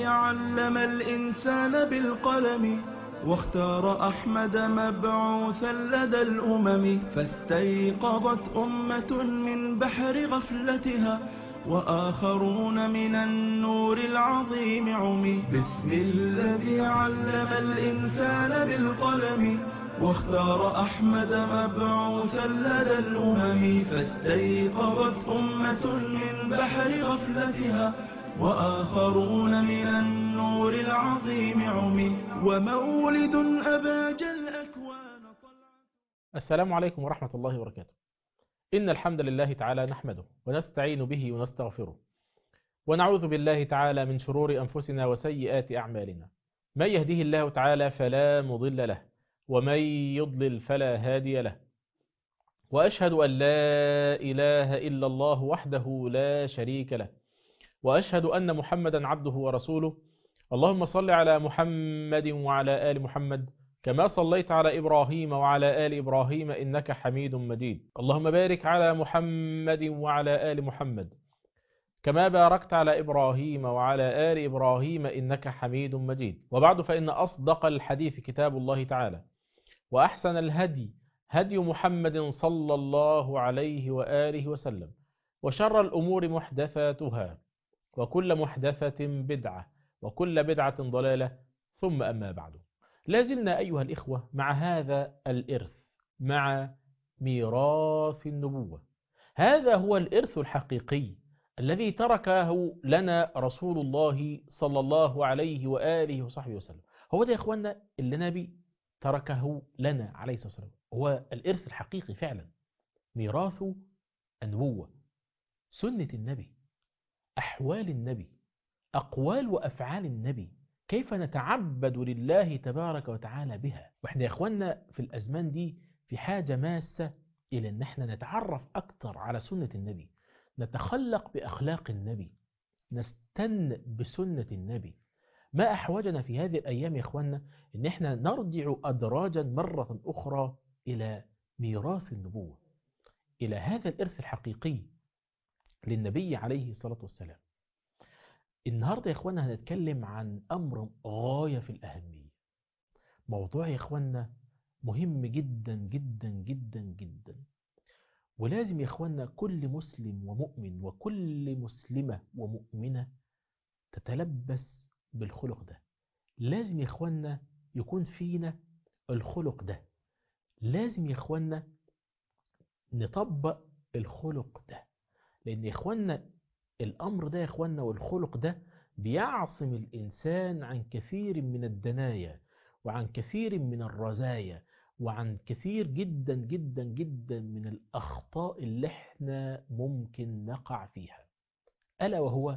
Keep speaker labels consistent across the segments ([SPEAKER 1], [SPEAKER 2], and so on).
[SPEAKER 1] علم الإنسان بالقلم واختار أحمد مبعوثا لدى الأمم فاستيقظت أمة من بحر غفلتها وآخرون من النور العظيم عمي بسم الذي علم الإنسان بالقلم واختار أحمد مبعوثا لدى الأمم فاستيقظت أمة من بحر غفلتها وآخرون من النور العظيم عمي ومولد أباج الأكوان طلعت
[SPEAKER 2] السلام عليكم ورحمة الله وبركاته إن الحمد لله تعالى نحمده ونستعين به ونستغفره ونعوذ بالله تعالى من شرور أنفسنا وسيئات أعمالنا من يهده الله تعالى فلا مضل له ومن يضلل فلا هادي له وأشهد أن لا إله إلا الله وحده لا شريك له وأشهد أن محمدا عبده ورسوله اللهم صل على محمد وعلى آل محمد كما صليت على إبراهيم وعلى آل إبراهيم إنك حميد مجيد اللهم بارك على محمد وعلى آل محمد كما باركت على إبراهيم وعلى آل إبراهيم إنك حميد مجيد وبعد فإن أصدق الحديث كتاب الله تعالى وأحسن الهدي هدي محمد صلى الله عليه وآله وسلم وشر الأمور محدثاتها وكل محدثة بدعة وكل بدعة ضلالة ثم أما بعد لازلنا أيها الإخوة مع هذا الإرث مع ميراث النبوة هذا هو الإرث الحقيقي الذي تركه لنا رسول الله صلى الله عليه وآله وصحبه وسلم هو ده يا إخوانا اللي نبي تركه لنا عليه الصلاة والسلام هو الإرث الحقيقي فعلا ميراث النبوة سنة النبي أحوال النبي أقوال وأفعال النبي كيف نتعبد لله تبارك وتعالى بها وإحنا يا إخواننا في الأزمان دي في حاجة ماسة إلى أن احنا نتعرف أكثر على سنة النبي نتخلق بأخلاق النبي نستن بسنة النبي ما أحوجنا في هذه الأيام يا إخواننا أن احنا نرجع أدراجا مرة أخرى إلى ميراث النبوة إلى هذا الإرث الحقيقي للنبي عليه الصلاة والسلام النهاردة يا إخوانا هنتكلم عن أمر غاية في الأهمية موضوع يا إخوانا مهم جدا جدا جدا جدا ولازم يا إخوانا كل مسلم ومؤمن وكل مسلمة ومؤمنة تتلبس بالخلق ده لازم يا إخوانا يكون فينا الخلق ده لازم يا إخوانا نطبق الخلق ده لأن يا إخوانا الأمر ده يا إخوانا والخلق ده بيعصم الإنسان عن كثير من الدنايا وعن كثير من الرزايا وعن كثير جدا جدا جدا من الأخطاء اللي احنا ممكن نقع فيها ألا وهو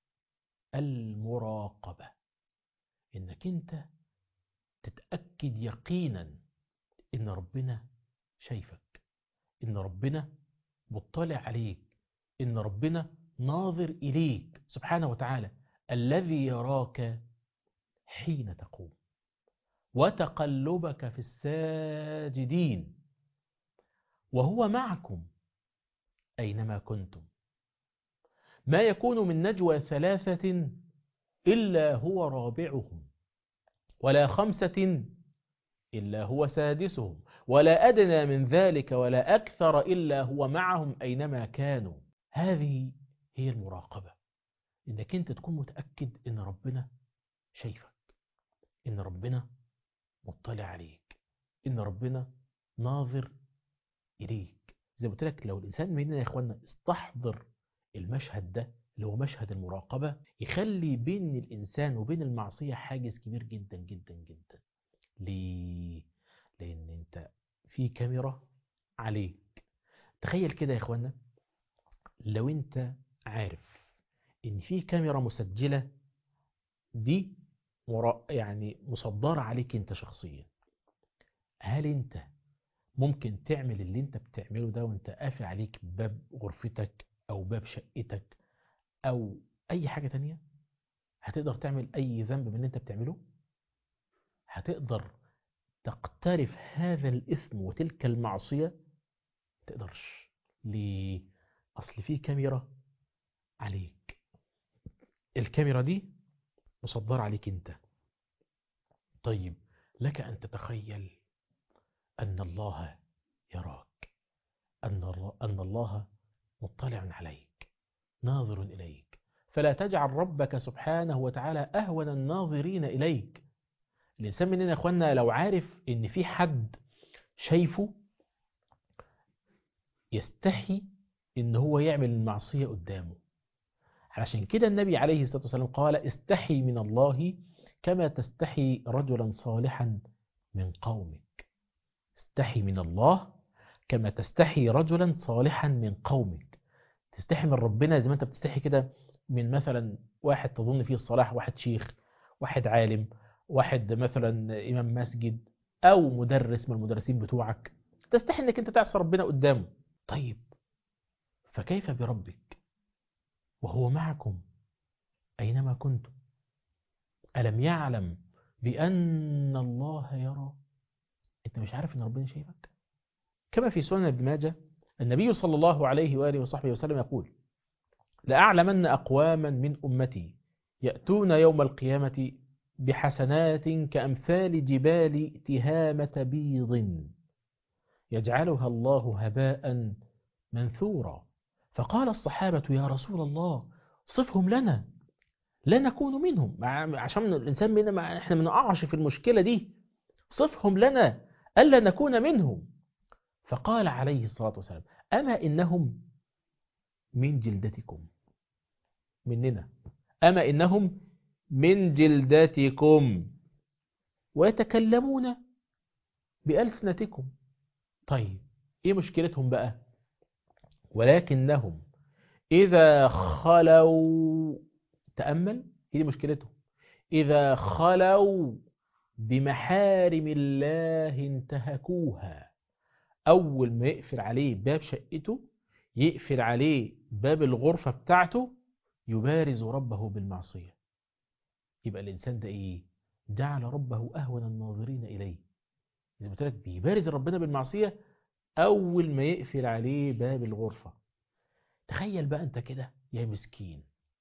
[SPEAKER 2] المراقبة إنك أنت تتأكد يقينا إن ربنا شايفك إن ربنا مطلع عليك إن ربنا ناظر إليك سبحانه وتعالى الذي يراك حين تقوم وتقلبك في الساجدين وهو معكم أينما كنتم ما يكون من نجوى ثلاثة إلا هو رابعهم ولا خمسة إلا هو سادسهم ولا أدنى من ذلك ولا أكثر إلا هو معهم أينما كانوا هذه هي المراقبة إنك أنت تكون متأكد إن ربنا شايفك إن ربنا مطلع عليك إن ربنا ناظر إليك زي ما قلت لك لو الإنسان مننا يا إخوانا استحضر المشهد ده اللي هو مشهد المراقبة يخلي بين الإنسان وبين المعصية حاجز كبير جدا جدا جدا ليه؟ لأن أنت في كاميرا عليك تخيل كده يا إخوانا لو أنت عارف إن في كاميرا مسجلة دي مرا يعني مصدرة عليك أنت شخصيا هل أنت ممكن تعمل اللي أنت بتعمله ده وأنت قافل عليك باب غرفتك أو باب شقتك أو أي حاجة تانية هتقدر تعمل أي ذنب من اللي أنت بتعمله هتقدر تقترف هذا الإثم وتلك المعصية تقدرش ليه أصل في كاميرا عليك الكاميرا دي مصدر عليك انت طيب لك أن تتخيل أن الله يراك أن أن الله مطلع عليك ناظر إليك فلا تجعل ربك سبحانه وتعالى أهون الناظرين إليك الإنسان مننا يا أخوانا لو عارف إن في حد شايفه يستحي إن هو يعمل المعصية قدامه علشان كده النبي عليه الصلاة والسلام قال استحي من الله كما تستحي رجلا صالحا من قومك استحي من الله كما تستحي رجلا صالحا من قومك تستحي من ربنا زي ما انت بتستحي كده من مثلا واحد تظن فيه الصلاح واحد شيخ واحد عالم واحد مثلا إمام مسجد أو مدرس من المدرسين بتوعك تستحي انك انت تعصى ربنا قدامه طيب فكيف بربك وهو معكم أينما كنتم ألم يعلم بأن الله يرى أنت مش عارف أن ربنا شايفك كما في سنن ابن ماجه النبي صلى الله عليه وآله وصحبه وسلم يقول لأعلمن أقواما من أمتي يأتون يوم القيامة بحسنات كأمثال جبال تهامة بيض يجعلها الله هباء منثورا فقال الصحابة يا رسول الله صفهم لنا لا نكون منهم عشان الإنسان منا ما احنا ما نقعش في المشكلة دي صفهم لنا ألا نكون منهم فقال عليه الصلاة والسلام أما إنهم من جلدتكم مننا أما إنهم من جلدتكم ويتكلمون بألسنتكم طيب إيه مشكلتهم بقى ولكنهم إذا خلوا تأمل هي مشكلتهم إذا خلوا بمحارم الله انتهكوها أول ما يقفل عليه باب شقته يقفل عليه باب الغرفة بتاعته يبارز ربه بالمعصية يبقى الإنسان ده إيه جعل ربه أهون الناظرين إليه زي ما قلت لك بيبارز ربنا بالمعصية أول ما يقفل عليه باب الغرفة تخيل بقى أنت كده يا مسكين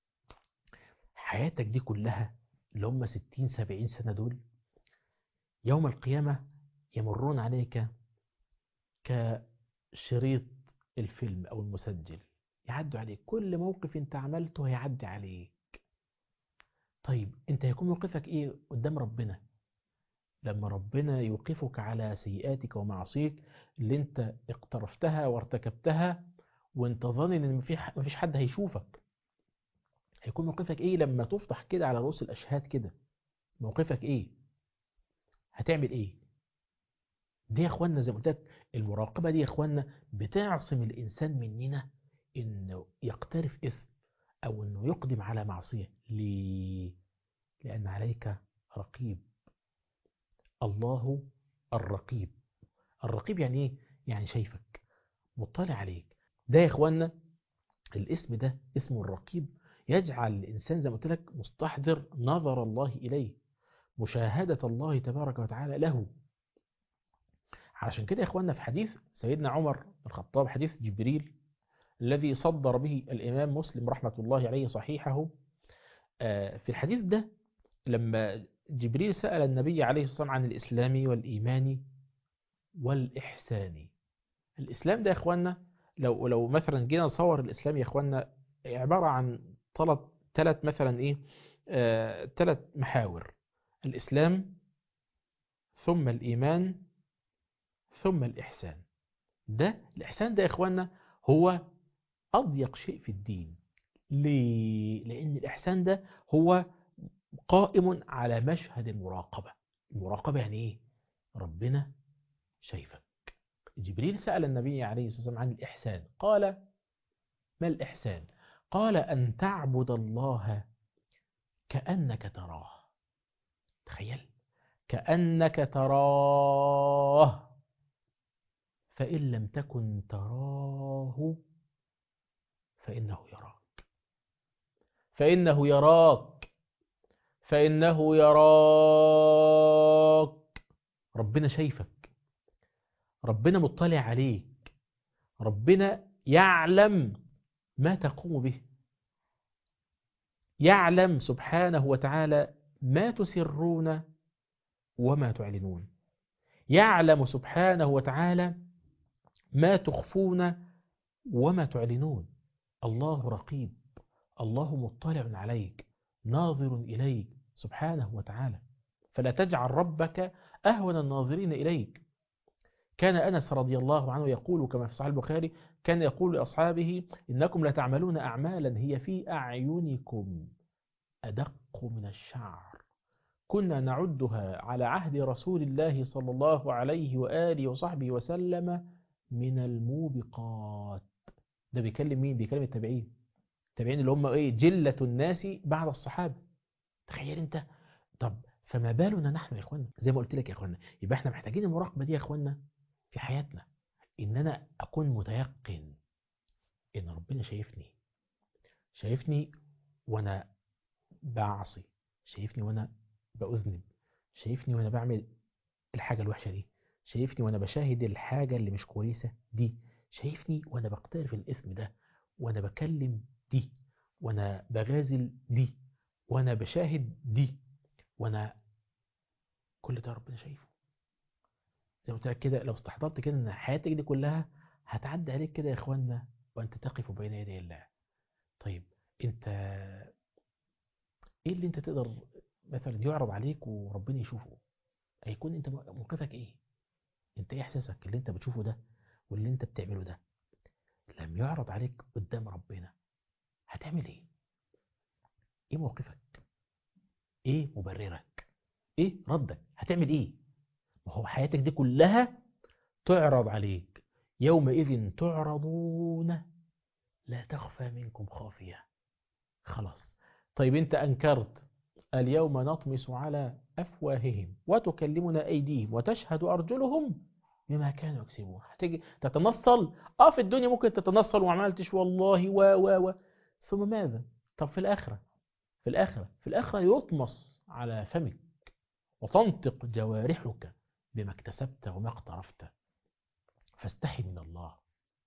[SPEAKER 2] حياتك دي كلها اللي هم 60 70 سنة دول يوم القيامة يمرون عليك كشريط الفيلم أو المسجل يعدوا عليك كل موقف انت عملته هيعدي عليك طيب انت هيكون موقفك ايه قدام ربنا لما ربنا يوقفك على سيئاتك ومعاصيك اللي انت اقترفتها وارتكبتها وانت ظن ان مفيش حد هيشوفك هيكون موقفك ايه لما تفتح كده على رؤوس الاشهاد كده موقفك ايه هتعمل ايه دي يا اخوانا زي ما قلت لك المراقبه دي يا اخوانا بتعصم الانسان مننا انه يقترف اثم او انه يقدم على معصيه ليه لان عليك رقيب الله الرقيب الرقيب يعني ايه يعني شايفك مطلع عليك ده يا اخوانا الاسم ده اسمه الرقيب يجعل الإنسان زي ما قلت لك مستحضر نظر الله إليه مشاهدة الله تبارك وتعالى له علشان كده يا إخواننا في حديث سيدنا عمر بن الخطاب حديث جبريل الذي صدر به الإمام مسلم رحمة الله عليه صحيحه في الحديث ده لما جبريل سأل النبي عليه الصلاة والسلام عن الإسلام والإيمان والإحسان الإسلام ده يا إخواننا لو لو مثلا جينا نصور الإسلام يا إخواننا عبارة عن ثلاث ثلاث مثلا ايه ثلاث آه محاور الاسلام ثم الايمان ثم الاحسان ده الاحسان ده يا اخوانا هو اضيق شيء في الدين ليه لان الاحسان ده هو قائم على مشهد المراقبه المراقبه يعني ايه ربنا شايفك جبريل سال النبي عليه الصلاه والسلام عن الاحسان قال ما الاحسان قال أن تعبد الله كأنك تراه تخيل كأنك تراه فإن لم تكن تراه فإنه يراك فإنه يراك فإنه يراك ربنا شايفك ربنا مطلع عليك ربنا يعلم ما تقوم به يعلم سبحانه وتعالى ما تسرون وما تعلنون يعلم سبحانه وتعالى ما تخفون وما تعلنون الله رقيب الله مطلع عليك ناظر إليك سبحانه وتعالى فلا تجعل ربك أهون الناظرين إليك كان أنس رضي الله عنه يقول كما في صحيح البخاري كان يقول لأصحابه إنكم لتعملون أعمالا هي في أعينكم أدق من الشعر كنا نعدها على عهد رسول الله صلى الله عليه وآله وصحبه وسلم من الموبقات ده بيكلم مين؟ بيكلم التابعين التابعين اللي هم ايه جلة الناس بعد الصحابة تخيل انت طب فما بالنا نحن يا اخوانا زي ما قلت لك يا اخوانا يبقى احنا محتاجين المراقبة دي يا اخوانا في حياتنا ان انا اكون متيقن ان ربنا شايفني شايفني وانا بعصي شايفني وانا بأذنب شايفني وانا بعمل الحاجة الوحشة دي شايفني وانا بشاهد الحاجة اللي مش كويسة دي شايفني وانا بقترف الاسم ده وانا بكلم دي وانا بغازل دي وانا بشاهد دي وانا كل ده ربنا شايفه زي ما قلت لك كده لو استحضرت كده ان حياتك دي كلها هتعدي عليك كده يا اخوانا وانت تقف بين يدي الله طيب انت ايه اللي انت تقدر مثلا يعرض عليك وربنا يشوفه هيكون انت موقفك ايه انت ايه احساسك اللي انت بتشوفه ده واللي انت بتعمله ده لم يعرض عليك قدام ربنا هتعمل ايه ايه موقفك ايه مبررك ايه ردك هتعمل ايه ما هو حياتك دي كلها تعرض عليك يومئذ تعرضون لا تخفى منكم خافية خلاص طيب انت انكرت اليوم نطمس على أفواههم وتكلمنا أيديهم وتشهد أرجلهم بما كانوا يكسبون هتيجي تتنصل اه في الدنيا ممكن تتنصل وما عملتش والله و و و ثم ماذا طب في الآخرة في الآخرة في الآخرة يطمس على فمك وتنطق جوارحك بما اكتسبت وما اقترفت فاستحي من الله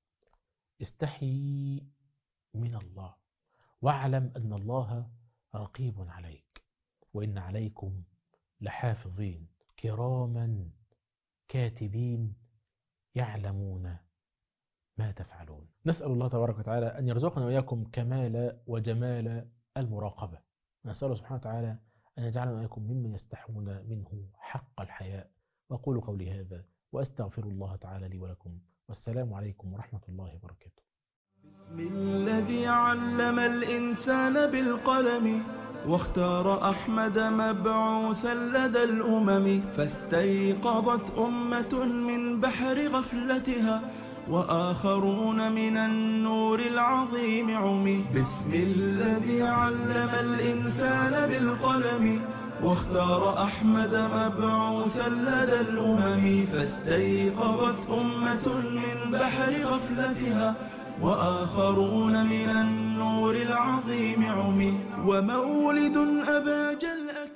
[SPEAKER 2] استحي من الله واعلم أن الله رقيب عليك وإن عليكم لحافظين كراما كاتبين يعلمون ما تفعلون نسأل الله تبارك وتعالى أن يرزقنا وإياكم كمال وجمال المراقبة نسأله سبحانه وتعالى أن يجعلنا وإياكم ممن يستحون منه حق الحياء وأقول قولي هذا وأستغفر الله تعالى لي ولكم والسلام عليكم ورحمة الله وبركاته
[SPEAKER 1] بسم الذي علم الإنسان بالقلم واختار أحمد مبعوثا لدى الأمم فاستيقظت أمة من بحر غفلتها وآخرون من النور العظيم عمي بسم الذي علم الإنسان بالقلم واختار أحمد مبعوثا لدى الأمم فاستيقظت أمة من بحر غفلتها وآخرون من النور العظيم عمي ومولد أباج الأكبر